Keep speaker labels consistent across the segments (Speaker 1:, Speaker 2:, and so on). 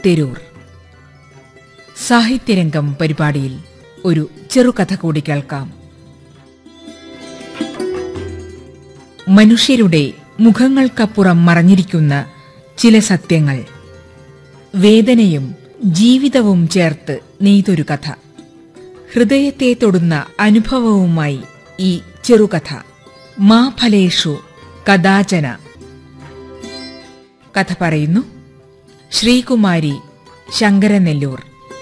Speaker 1: തെരൂർ സാഹിത്യരംഗം പരിപാടിയിൽ ഒരു ചെറുകഥ കൂടി കേൾക്കാം മനുഷ്യരുടെ മുഖങ്ങൾക്കപ്പുറം മറഞ്ഞിരിക്കുന്ന ചില സത്യങ്ങൾ വേദനയും ജീവിതവും ചേർത്ത് നെയ്തൊരു കഥ ഹൃദയത്തെ തൊടുന്ന അനുഭവവുമായി ഈ ചെറുകഥ മാ ഫലേഷു കഥാചന കഥ പറയുന്നു ശ്രീകുമാരി ശങ്കരനെല്ലൂർ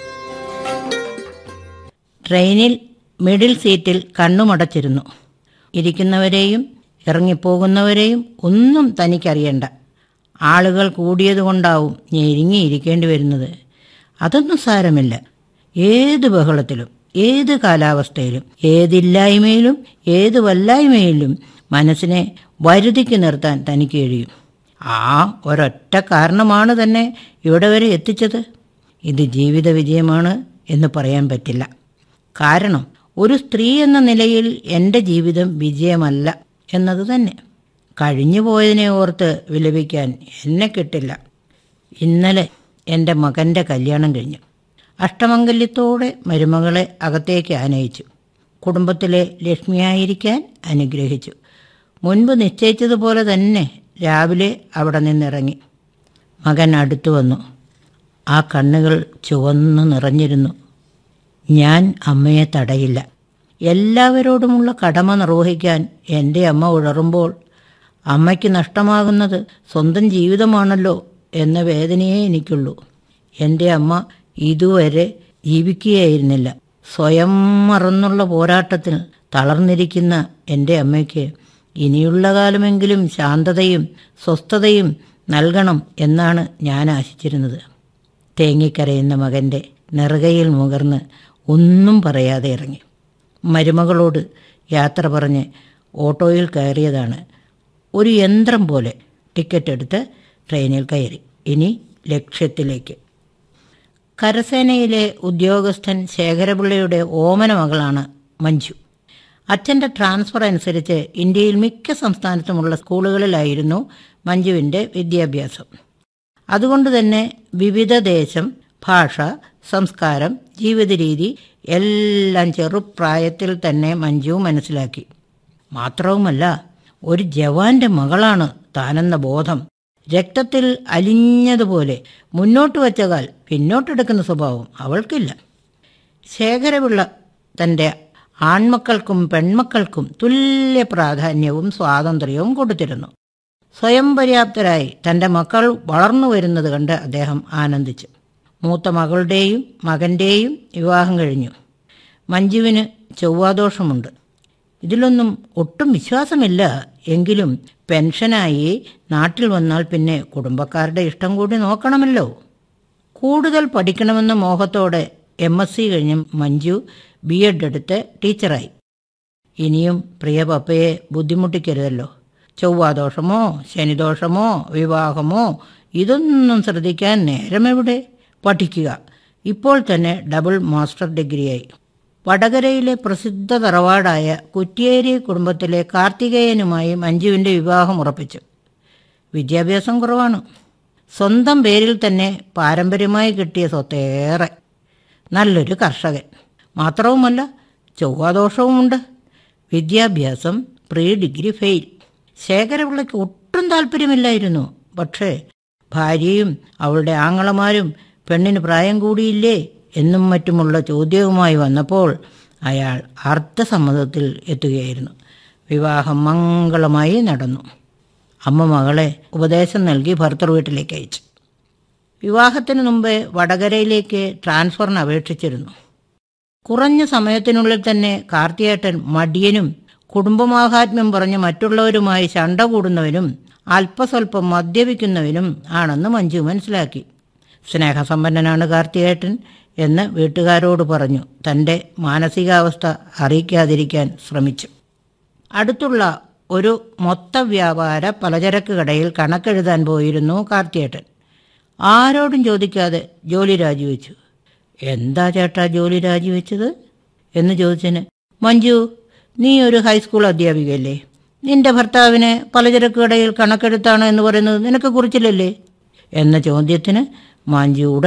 Speaker 2: ട്രെയിനിൽ മിഡിൽ സീറ്റിൽ കണ്ണുമടച്ചിരുന്നു ഇരിക്കുന്നവരെയും ഇറങ്ങിപ്പോകുന്നവരെയും ഒന്നും തനിക്കറിയണ്ട ആളുകൾ കൂടിയതുകൊണ്ടാവും ഞെരുങ്ങിയിരിക്കേണ്ടി വരുന്നത് അതൊന്നും സാരമില്ല ഏത് ബഹളത്തിലും ഏത് കാലാവസ്ഥയിലും ഏതില്ലായ്മയിലും ഏത് വല്ലായ്മയിലും മനസ്സിനെ വരുതിക്ക് നിർത്താൻ തനിക്ക് കഴിയും ആ ഒരൊറ്റ കാരണമാണ് തന്നെ ഇവിടെ വരെ എത്തിച്ചത് ഇത് ജീവിത വിജയമാണ് എന്ന് പറയാൻ പറ്റില്ല കാരണം ഒരു സ്ത്രീ എന്ന നിലയിൽ എൻ്റെ ജീവിതം വിജയമല്ല എന്നത് തന്നെ കഴിഞ്ഞു പോയതിനെ ഓർത്ത് വിലപിക്കാൻ എന്നെ കിട്ടില്ല ഇന്നലെ എൻ്റെ മകൻ്റെ കല്യാണം കഴിഞ്ഞു അഷ്ടമംഗല്യത്തോടെ മരുമകളെ അകത്തേക്ക് ആനയിച്ചു കുടുംബത്തിലെ ലക്ഷ്മിയായിരിക്കാൻ അനുഗ്രഹിച്ചു മുൻപ് നിശ്ചയിച്ചതുപോലെ തന്നെ രാവിലെ അവിടെ നിന്നിറങ്ങി മകൻ അടുത്തു വന്നു ആ കണ്ണുകൾ ചുവന്നു നിറഞ്ഞിരുന്നു ഞാൻ അമ്മയെ തടയില്ല എല്ലാവരോടുമുള്ള കടമ നിർവഹിക്കാൻ എൻ്റെ അമ്മ ഉഴറുമ്പോൾ അമ്മയ്ക്ക് നഷ്ടമാകുന്നത് സ്വന്തം ജീവിതമാണല്ലോ എന്ന വേദനയേ എനിക്കുള്ളൂ എൻ്റെ അമ്മ ഇതുവരെ ജീവിക്കുകയായിരുന്നില്ല സ്വയം മറന്നുള്ള പോരാട്ടത്തിൽ തളർന്നിരിക്കുന്ന എൻ്റെ അമ്മയ്ക്ക് ഇനിയുള്ള കാലമെങ്കിലും ശാന്തതയും സ്വസ്ഥതയും നൽകണം എന്നാണ് ഞാൻ ആശിച്ചിരുന്നത് തേങ്ങിക്കരയുന്ന മകൻ്റെ നെറുകയിൽ മുകർന്ന് ഒന്നും പറയാതെ ഇറങ്ങി മരുമകളോട് യാത്ര പറഞ്ഞ് ഓട്ടോയിൽ കയറിയതാണ് ഒരു യന്ത്രം പോലെ ടിക്കറ്റ് എടുത്ത് ട്രെയിനിൽ കയറി ഇനി ലക്ഷ്യത്തിലേക്ക് കരസേനയിലെ ഉദ്യോഗസ്ഥൻ ശേഖരപിള്ളയുടെ ഓമന മകളാണ് മഞ്ജു അച്ഛൻ്റെ ട്രാൻസ്ഫർ അനുസരിച്ച് ഇന്ത്യയിൽ മിക്ക സംസ്ഥാനത്തുമുള്ള സ്കൂളുകളിലായിരുന്നു മഞ്ജുവിൻ്റെ വിദ്യാഭ്യാസം അതുകൊണ്ട് തന്നെ വിവിധ ദേശം ഭാഷ സംസ്കാരം ജീവിത രീതി എല്ലാം ചെറുപ്രായത്തിൽ തന്നെ മഞ്ജു മനസ്സിലാക്കി മാത്രവുമല്ല ഒരു ജവാന്റെ മകളാണ് താനെന്ന ബോധം രക്തത്തിൽ അലിഞ്ഞതുപോലെ മുന്നോട്ട് വച്ച കാൽ പിന്നോട്ടെടുക്കുന്ന സ്വഭാവം അവൾക്കില്ല ശേഖരപിള്ള തൻ്റെ ആൺമക്കൾക്കും പെൺമക്കൾക്കും തുല്യ പ്രാധാന്യവും സ്വാതന്ത്ര്യവും കൊടുത്തിരുന്നു സ്വയം പര്യാപ്തരായി തൻ്റെ മക്കൾ വളർന്നു വരുന്നത് കണ്ട് അദ്ദേഹം ആനന്ദിച്ചു മൂത്ത മകളുടെയും മകൻ്റെയും വിവാഹം കഴിഞ്ഞു മഞ്ജുവിന് ചൊവ്വാദോഷമുണ്ട് ഇതിലൊന്നും ഒട്ടും വിശ്വാസമില്ല എങ്കിലും പെൻഷനായി നാട്ടിൽ വന്നാൽ പിന്നെ കുടുംബക്കാരുടെ ഇഷ്ടം കൂടി നോക്കണമല്ലോ കൂടുതൽ പഠിക്കണമെന്ന മോഹത്തോടെ എം എസ് സി കഴിഞ്ഞ് മഞ്ജു ബി എഡ് എടുത്ത് ടീച്ചറായി ഇനിയും പ്രിയ പപ്പയെ ബുദ്ധിമുട്ടിക്കരുതല്ലോ ചൊവ്വാദോഷമോ ശനിദോഷമോ വിവാഹമോ ഇതൊന്നും ശ്രദ്ധിക്കാൻ നേരമെവിടെ പഠിക്കുക ഇപ്പോൾ തന്നെ ഡബിൾ മാസ്റ്റർ ഡിഗ്രിയായി വടകരയിലെ പ്രസിദ്ധ തറവാടായ കുറ്റിയേരി കുടുംബത്തിലെ കാർത്തികേയനുമായി മഞ്ജുവിൻ്റെ വിവാഹം ഉറപ്പിച്ചു വിദ്യാഭ്യാസം കുറവാണ് സ്വന്തം പേരിൽ തന്നെ പാരമ്പര്യമായി കിട്ടിയ സ്വത്തേറെ നല്ലൊരു കർഷകൻ മാത്രവുമല്ല ചൊവ്വാദോഷവുമുണ്ട് വിദ്യാഭ്യാസം പ്രീ ഡിഗ്രി ഫെയിൽ ശേഖരപിള്ളയ്ക്ക് ഒട്ടും താല്പര്യമില്ലായിരുന്നു പക്ഷേ ഭാര്യയും അവളുടെ ആങ്ങളമാരും പെണ്ണിന് പ്രായം കൂടിയില്ലേ എന്നും മറ്റുമുള്ള ചോദ്യവുമായി വന്നപ്പോൾ അയാൾ അർത്ഥസമ്മതത്തിൽ എത്തുകയായിരുന്നു വിവാഹം മംഗളമായി നടന്നു അമ്മ മകളെ ഉപദേശം നൽകി ഭർത്തൃ വീട്ടിലേക്ക് അയച്ചു വിവാഹത്തിന് മുമ്പേ വടകരയിലേക്ക് ട്രാൻസ്ഫറിന് അപേക്ഷിച്ചിരുന്നു കുറഞ്ഞ സമയത്തിനുള്ളിൽ തന്നെ കാർത്തിയേട്ടൻ മടിയനും കുടുംബമാഹാത്മ്യം പറഞ്ഞ് മറ്റുള്ളവരുമായി ശണ്ട കൂടുന്നവനും അല്പസ്വല്പം മദ്യപിക്കുന്നവനും ആണെന്ന് മഞ്ജു മനസ്സിലാക്കി സ്നേഹസമ്പന്നനാണ് കാർത്തിയേട്ടൻ എന്ന് വീട്ടുകാരോട് പറഞ്ഞു തൻ്റെ മാനസികാവസ്ഥ അറിയിക്കാതിരിക്കാൻ ശ്രമിച്ചു അടുത്തുള്ള ഒരു മൊത്ത വ്യാപാര പലചരക്ക് കടയിൽ കണക്കെഴുതാൻ പോയിരുന്നു കാർത്തിയേട്ടൻ ആരോടും ചോദിക്കാതെ ജോലി രാജിവെച്ചു എന്താ ചേട്ടാ ജോലി രാജിവെച്ചത് എന്ന് ചോദിച്ചതിന് മഞ്ജു നീ ഒരു ഹൈസ്കൂൾ അധ്യാപികയല്ലേ നിന്റെ ഭർത്താവിനെ പലചരക്ക് കടയിൽ കണക്കെടുത്താണ് എന്ന് പറയുന്നത് നിനക്ക് കുറിച്ചില്ലല്ലേ എന്ന ചോദ്യത്തിന് മാഞ്ചി ഉടൻ